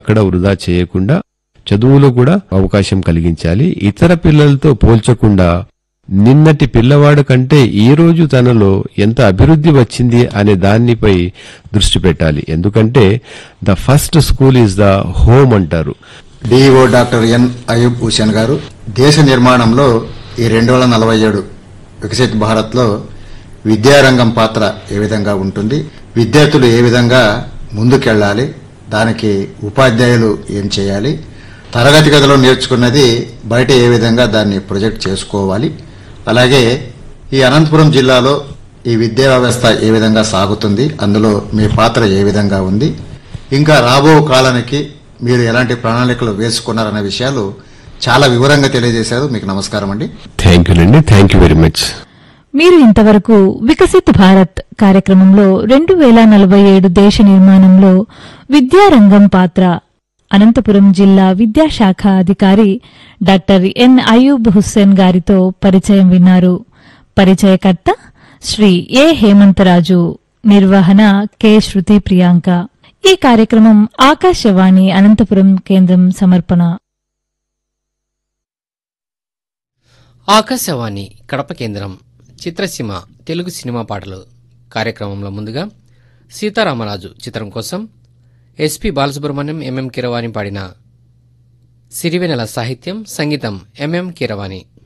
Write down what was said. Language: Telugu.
అక్కడ వృధా చేయకుండా చదువులో కూడా అవకాశం కలిగించాలి ఇతర పిల్లలతో పోల్చకుండా నిన్నటి పిల్లవాడు కంటే ఈ రోజు తనలో ఎంత అభివృద్ధి వచ్చింది అనే దానిపై దృష్టి పెట్టాలి ఎందుకంటే the first school is the home అంటారు DEO doctor N Ayub Hussain గారు దేశ నిర్మాణంలో ఈ రెండు వేల నలభై ఏడు వికసిత్ భారత్లో విద్యారంగం పాత్ర ఏ విధంగా ఉంటుంది విద్యార్థులు ఏ విధంగా ముందుకెళ్ళాలి దానికి ఉపాధ్యాయులు ఏం చేయాలి తరగతి గదిలో నేర్చుకున్నది బయట ఏ విధంగా దాన్ని ప్రొజెక్ట్ చేసుకోవాలి అలాగే ఈ అనంతపురం జిల్లాలో ఈ విద్యా వ్యవస్థ ఏ విధంగా సాగుతుంది అందులో మీ పాత్ర ఏ విధంగా ఉంది ఇంకా రాబో కాలానికి మీరు ఎలాంటి ప్రణాళికలు వేసుకున్నారనే విషయాలు చాలా వివరంగా తెలియజేశారు మీకు నమస్కారం అండి థ్యాంక్ యూ అండి థ్యాంక్ యూ వెరీ మచ్ మీరు ఇంతవరకు వికసిత్ భారత్ కార్యక్రమంలో రెండు వేల నలభై ఏడు దేశ నిర్మాణంలో విద్యారంగం పాత్ర అనంతపురం జిల్లా విద్యాశాఖ అధికారి డాక్టర్ ఎన్ అయూబ్ హుస్సేన్ గారితో పరిచయం విన్నారు పరిచయకర్త శ్రీ ఏ హేమంతరాజు నిర్వహణ కె శృతి ప్రియాంక ఈ కార్యక్రమం ఆకాశవాణి అనంతపురం కేంద్రం సమర్పణ ఆకాశవాణి కడప కేంద్రం చిత్రసీమ తెలుగు సినిమా పాటలు కార్యక్రమంలో ముందుగా సీతారామరాజు చిత్రం కోసం ఎస్పి బాలసుబ్రహ్మణ్యం ఎంఎం కిరవాణి పాడిన సిరివెనెల సాహిత్యం సంగీతం ఎంఎం కిరవాణి